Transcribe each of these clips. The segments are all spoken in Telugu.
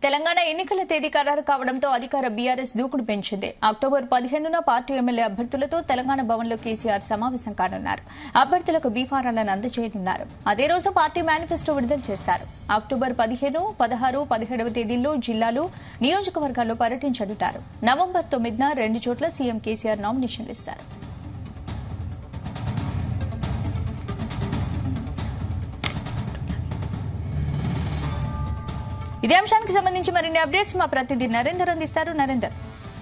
తెలంగాణ ఎన్నికల తేదీ ఖరారు కావడంతో అధికార బీఆర్ఎస్ దూకుడు పెంచింది అక్టోబర్ పదిహేనున పార్టీ ఎమ్మెల్యే అభ్యర్థులతో తెలంగాణ భవన్లో కేసీఆర్ సమావేశం కానున్నారు అభ్యర్థులకు బీఫారాలను అందజేయనున్నారు అదే రోజు పార్టీ మేనిఫెస్టో విడుదల చేస్తారు అక్టోబర్ పదిహేను పదహారు పదిహేడవ తేదీల్లో జిల్లాలు నియోజకవర్గాల్లో పర్యటించనున్నారు నవంబర్ తొమ్మిదిన రెండు చోట్ల సీఎం కేసీఆర్ నామినేషన్లు ఇస్తారు ఇదే అంశానికి సంబంధించి మరిన్ని అప్డేట్స్ మా ప్రతినిధి నరేందర్ అందిస్తారు నరేందర్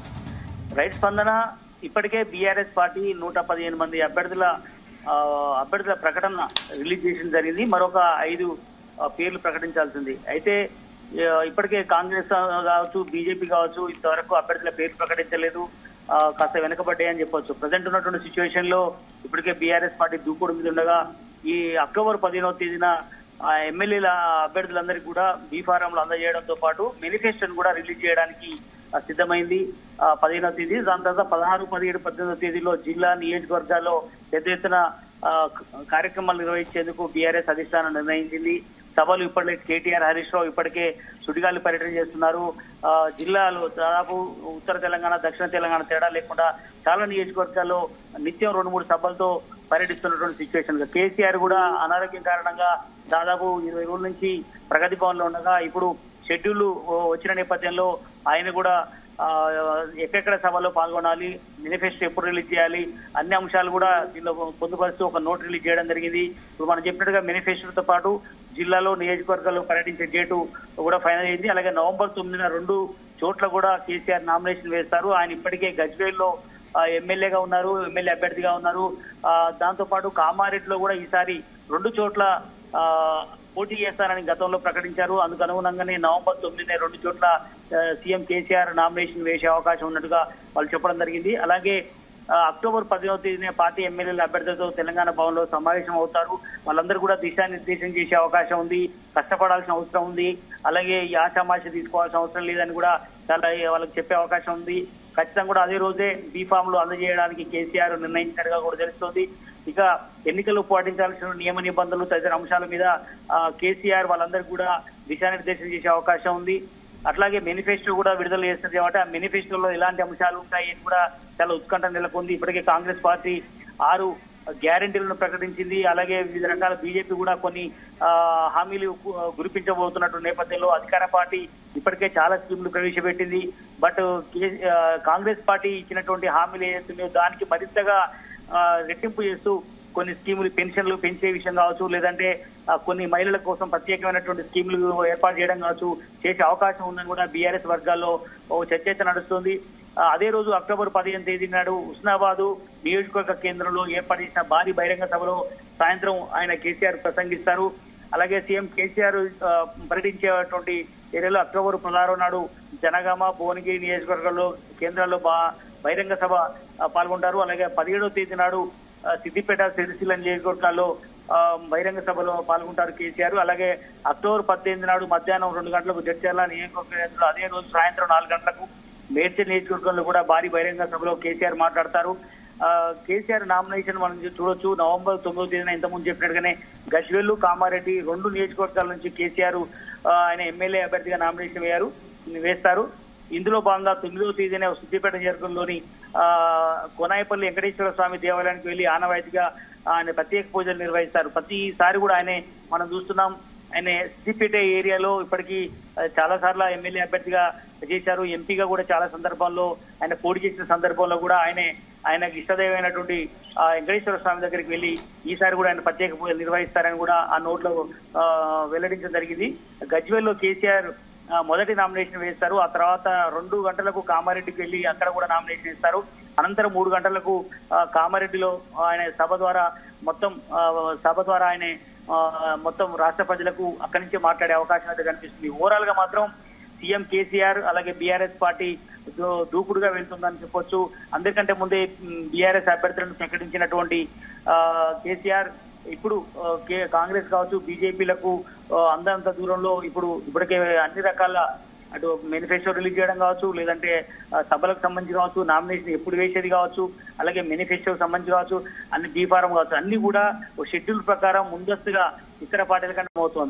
రైట్ స్పందన ఇప్పటికే బీఆర్ఎస్ పార్టీ నూట పదిహేను మంది అభ్యర్థుల ఆ, అభ్యర్థుల ప్రకటన రిలీజ్ చేయడం జరిగింది మరొక ఐదు ఆ, పేర్లు ప్రకటించాల్సింది అయితే ఆ, ఇప్పటికే కాంగ్రెస్ కావచ్చు బీజేపీ కావచ్చు ఇంతవరకు అభ్యర్థుల పేర్లు ప్రకటించలేదు ఆ, కాస్త వెనకబడ్డాయని చెప్పొచ్చు ప్రజెంట్ ఉన్నటువంటి సిచ్యువేషన్ లో ఇప్పటికే బీఆర్ఎస్ పార్టీ దూకుడు మీద ఉండగా ఈ అక్టోబర్ పదిహేనవ తేదీన ఆ ఎమ్మెల్యేల అభ్యర్థులందరికీ కూడా బీ ఫారంలు అందజేయడంతో పాటు మేనిఫెస్టోను కూడా రిలీజ్ చేయడానికి ఆ, సిద్ధమైంది ఆ, పదిహేనవ తేదీ దాని తర్వాత పదహారు పదిహేడు పద్దెనిమిదవ తేదీలో జిల్లా నియోజకవర్గాల్లో పెద్ద ఎత్తున ఆ, క- కార్యక్రమాలు నిర్వహించేందుకు బీఆర్ఎస్ అధిష్టానం నిర్ణయించింది సభలు ఇప్పటికే కేటీఆర్ హరీష్ రావు ఇప్పటికే సుడిగాలి పర్యటన చేస్తున్నారు ఆ, జిల్లాలో దాదాపు ఉత్తర తెలంగాణ దక్షిణ తెలంగాణ తేడా లేకుండా చాలా నియోజకవర్గాల్లో నిత్యం రెండు మూడు సభలతో పర్యటిస్తున్నటువంటి సిచ్యువేషన్ కేసీఆర్ కూడా అనారోగ్యం కారణంగా దాదాపు ఇరవై రోజుల నుంచి ప్రగతి భవన్ లో ఉండగా ఇప్పుడు షెడ్యూల్ వచ్చిన నేపథ్యంలో ఆయన కూడా ఆ, ఎక్కడెక్కడ సభలో పాల్గొనాలి మేనిఫెస్టో ఎప్పుడు రిలీజ్ చేయాలి అన్ని అంశాలు కూడా దీనిలో పొందుపరుస్తూ ఒక నోట్ రిలీజ్ చేయడం జరిగింది ఇప్పుడు మనం చెప్పినట్టుగా మేనిఫెస్టోతో పాటు జిల్లాలో నియోజకవర్గాల్లో పర్యటించే డేటు కూడా ఫైనల్ అయింది అలాగే నవంబర్ తొమ్మిదిన రెండు చోట్ల కూడా కేసీఆర్ నామినేషన్ వేస్తారు ఆయన ఇప్పటికే గజ్వేల్లో ఆ, ఎమ్మెల్యేగా ఉన్నారు ఎమ్మెల్యే అభ్యర్థిగా ఉన్నారు ఆ, దాంతో పాటు కామారెడ్డిలో కూడా ఈసారి రెండు చోట్ల ఆ, పోటీ చేస్తారని గతంలో ప్రకటించారు అందుకు అనుగుణంగానే నవంబర్ తొమ్మిదిన రెండు చోట్ల ఆ, సీఎం కేసీఆర్ నామినేషన్ వేసే అవకాశం ఉన్నట్టుగా వాళ్ళు చెప్పడం జరిగింది అలాగే ఆ, అక్టోబర్ పదిహేనవ తేదీన పార్టీ ఎమ్మెల్యేల అభ్యర్థులతో తెలంగాణ భవన్ లో సమావేశం అవుతారు వాళ్ళందరూ కూడా దిశానిర్దేశం చేసే అవకాశం ఉంది కష్టపడాల్సిన అవసరం ఉంది అలాగే ఈ ఆశామాష తీసుకోవాల్సిన అవసరం లేదని కూడా చాలా వాళ్ళకి చెప్పే అవకాశం ఉంది ఖచ్చితంగా కూడా అదే రోజే బీఫామ్ లో అందజేయడానికి కేసీఆర్ నిర్ణయించినట్టుగా కూడా తెలుస్తోంది ఇక ఎన్నికల్లో పాటించాల్సిన నియమ నిబంధనలు తదితర అంశాల మీద ఆ, కేసీఆర్ వాళ్ళందరికీ కూడా దిశానిర్దేశం చేసే అవకాశం ఉంది అట్లాగే మేనిఫెస్టో కూడా విడుదల చేస్తుంది కాబట్టి ఆ మేనిఫెస్టోలో ఎలాంటి అంశాలు ఉంటాయి అని కూడా చాలా ఉత్కంఠ నెలకొంది ఇప్పటికే కాంగ్రెస్ పార్టీ ఆరు గ్యారంటీలను ప్రకటించింది అలాగే వివిధ రకాల బీజేపీ కూడా కొన్ని ఆ, హామీలు గు- గురిపించబోతున్నట్టు నేపథ్యంలో అధికార పార్టీ ఇప్పటికే చాలా స్కీములు ప్రవేశపెట్టింది బట్ కే- ఆ, కాంగ్రెస్ పార్టీ ఇచ్చినటువంటి హామీలు ఏదైతున్నాయో దానికి మరింతగా ఆ, రెట్టింపు చేస్తూ కొన్ని స్కీములు పెన్షన్లు పెంచే విషయం కావచ్చు లేదంటే ఆ, కొన్ని మహిళల కోసం ప్రత్యేకమైనటువంటి స్కీములు ఏర్పాటు చేయడం కావచ్చు చేసే అవకాశం ఉందని కూడా బీఆర్ఎస్ వర్గాల్లో ఓ చర్చ అయితే నడుస్తుంది ఆ, అదే రోజు అక్టోబర్ పదిహేను తేదీ నాడు ఉస్నాబాదు నియోజకవర్గ కేంద్రంలో ఏర్పాటు చేసిన భారీ బహిరంగ సభలో సాయంత్రం ఆయన కేసీఆర్ ప్రసంగిస్తారు అలాగే సీఎం కేసీఆర్ ఆ, పర్యటించేటువంటి ఏరియాలో అక్టోబర్ పదహారు నాడు జనగామ భువనగిరి నియోజకవర్గంలో కేంద్రాల్లో బా- బహిరంగ సభ ఆ, పాల్గొంటారు అలాగే పదిహేడవ తేదీ నాడు ఆ, సిద్దిపేట సిరిసిల్ల నియోజకవర్గాల్లో ఆ, బహిరంగ సభలో పాల్గొంటారు కేసీఆర్ అలాగే అక్టోబర్ పద్దెనిమిది నాడు మధ్యాహ్నం రెండు గంటలకు జడ్చర్ల నియోజకవర్గ కేంద్రంలో అదే రోజు సాయంత్రం నాలుగు గంటలకు మేడ్చల్ నియోజకవర్గంలో కూడా భారీ బహిరంగ సభలో కేసీఆర్ మాట్లాడతారు ఆ, కేసీఆర్ నామినేషన్ మనం చూడొచ్చు నవంబర్ తొమ్మిదో తేదీన ఇంతకుముందు చెప్పినట్టుగానే గజ్వేల్ కామారెడ్డి రెండు నియోజకవర్గాల నుంచి కేసీఆర్ ఆ, ఆయన ఎమ్మెల్యే అభ్యర్థిగా నామినేషన్ వేయారు వేస్తారు ఇందులో భాగంగా తొమ్మిదవ తేదీన సిద్దిపేట నియోజకవర్గంలోని ఆ, కొనాయిపల్లి వెంకటేశ్వర స్వామి దేవాలయానికి వెళ్లి ఆనవాయితీగా ఆయన ప్రత్యేక పూజలు నిర్వహిస్తారు ప్రతిసారి కూడా ఆయనే మనం చూస్తున్నాం ఆయన సిద్దిపేట ఏరియాలో ఇప్పటికీ ఆ, చాలా సార్లు ఎమ్మెల్యే అభ్యర్థిగా చేశారు ఎంపీగా కూడా చాలా సందర్భాల్లో ఆయన పోటీ చేసిన సందర్భంలో కూడా ఆయనే ఆయనకు ఇష్టదైవమైనటువంటి ఆ వెంకటేశ్వర స్వామి దగ్గరికి వెళ్లి ఈసారి కూడా ఆయన ప్రత్యేక పూజలు నిర్వహిస్తారని కూడా ఆ నోట్లో ఆ, వెల్లడించడం జరిగింది గజ్వేల్లో కేసీఆర్ ఆ, మొదటి నామినేషన్ వేస్తారు ఆ తర్వాత రెండు గంటలకు కామారెడ్డికి వెళ్లి అక్కడ కూడా నామినేషన్ ఇస్తారు అనంతరం మూడు గంటలకు ఆ, కామారెడ్డిలో ఆయన సభ ద్వారా మొత్తం ఆ, సభ ద్వారా ఆయన ఆ, మొత్తం రాష్ట్ర ప్రజలకు అక్కడి నుంచే మాట్లాడే అవకాశం అయితే కనిపిస్తుంది ఓవరాల్ గా మాత్రం సీఎం కేసీఆర్ అలాగే బీఆర్ఎస్ పార్టీ దూ- దూకుడుగా వెళ్తుందని చెప్పొచ్చు అందరికంటే ముందే బీఆర్ఎస్ అభ్యర్థులను ప్రకటించినటువంటి ఆ, కేసీఆర్ ఇప్పుడు ఆ, కే- కాంగ్రెస్ కావచ్చు బీజేపీలకు అందంత దూరంలో ఇప్పుడు ఇప్పటికే అన్ని రకాల అటు మేనిఫెస్టో రిలీజ్ చేయడం కావచ్చు లేదంటే ఆ, సభలకు సంబంధించి కావచ్చు నామినేషన్ ఎప్పుడు వేసేది కావచ్చు అలాగే మేనిఫెస్టోకి సంబంధించి కావచ్చు అన్ని బీఫారం కావచ్చు అన్ని కూడా ఓ షెడ్యూల్ ప్రకారం ముందస్తుగా ఇతర పార్టీల కంటే అవుతోంది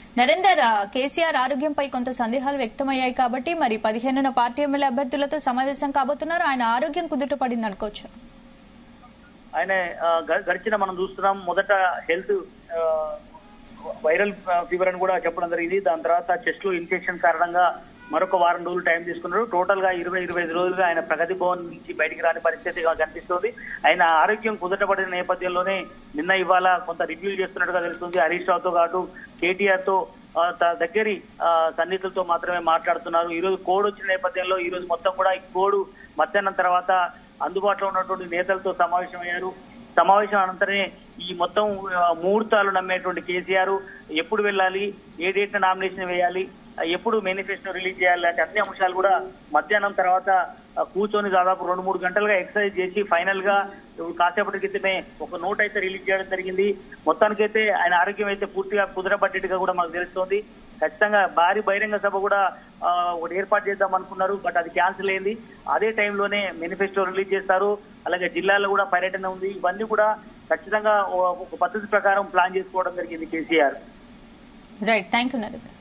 నరేందర్ ఆ, కేసీఆర్ ఆరోగ్యంపై కొంత సందేహాలు వ్యక్తమయ్యాయి కాబట్టి మరి పదిహేనున పార్టీ ఎమ్మెల్యే అభ్యర్థులతో సమావేశం కాబోతున్నారు ఆయన ఆరోగ్యం కుదుట పడింది అనుకోవచ్చు ఆయన ఆ, గ- గడిచిన మనం చూస్తున్నాం మొదట హెల్త్ ఆ, వైరల్ ఫీవర్ అని కూడా చెప్పడం జరిగింది దాని తర్వాత చెస్ట్ లో ఇన్ఫెక్షన్ కారణంగా మరొక వారం రోజులు టైం తీసుకున్నారు టోటల్ గా ఇరవై ఇరవై ఐదు రోజులుగా ఆయన ప్రగతి భవన్ నుంచి బయటికి రాని పరిస్థితిగా కనిపిస్తోంది ఆయన ఆరోగ్యం కుదటపడిన నేపథ్యంలోనే నిన్న ఇవాళ కొంత రివ్యూ చేస్తున్నట్టుగా తెలుస్తుంది హరీష్ రావుతో పాటు కేటీఆర్ తో ఆ, త- దగ్గరి ఆ, సన్నిహితులతో మాత్రమే మాట్లాడుతున్నారు ఈ రోజు కోడ్ వచ్చిన నేపథ్యంలో ఈ రోజు మొత్తం కూడా ఈ కోడ్ మధ్యాహ్నం తర్వాత అందుబాటులో ఉన్నటువంటి నేతలతో సమావేశమయ్యారు సమావేశం అనంతరమే ఈ మొత్తం ఆ, ముహూర్తాలు నమ్మేటువంటి కేసీఆర్ ఎప్పుడు వెళ్ళాలి ఏ డేట్ నామినేషన్ వేయాలి ఆ, ఎప్పుడు మేనిఫెస్టో రిలీజ్ చేయాలి లాంటి అన్ని అంశాలు కూడా మధ్యాహ్నం తర్వాత ఆ, కూర్చొని దాదాపు రెండు మూడు గంటలుగా ఎక్సర్సైజ్ చేసి ఫైనల్ గా కాసేపటి క్రితమే ఒక నోట్ అయితే రిలీజ్ చేయడం జరిగింది మొత్తానికైతే ఆయన ఆరోగ్యం అయితే పూర్తిగా కుదరబట్టేట్టుగా కూడా మాకు తెలుస్తోంది ఖచ్చితంగా భారీ బహిరంగ సభ కూడా ఆ, ఒకటి ఏర్పాటు చేద్దాం అనుకున్నారు బట్ అది క్యాన్సిల్ అయింది అదే టైంలోనే మేనిఫెస్టో రిలీజ్ చేస్తారు అలాగే జిల్లాలో కూడా పర్యటన ఉంది ఇవన్నీ కూడా ఖచ్చితంగా ఓ- ఒక పద్ధతి ప్రకారం ప్లాన్ చేసుకోవడం జరిగింది KCR right thank you Narender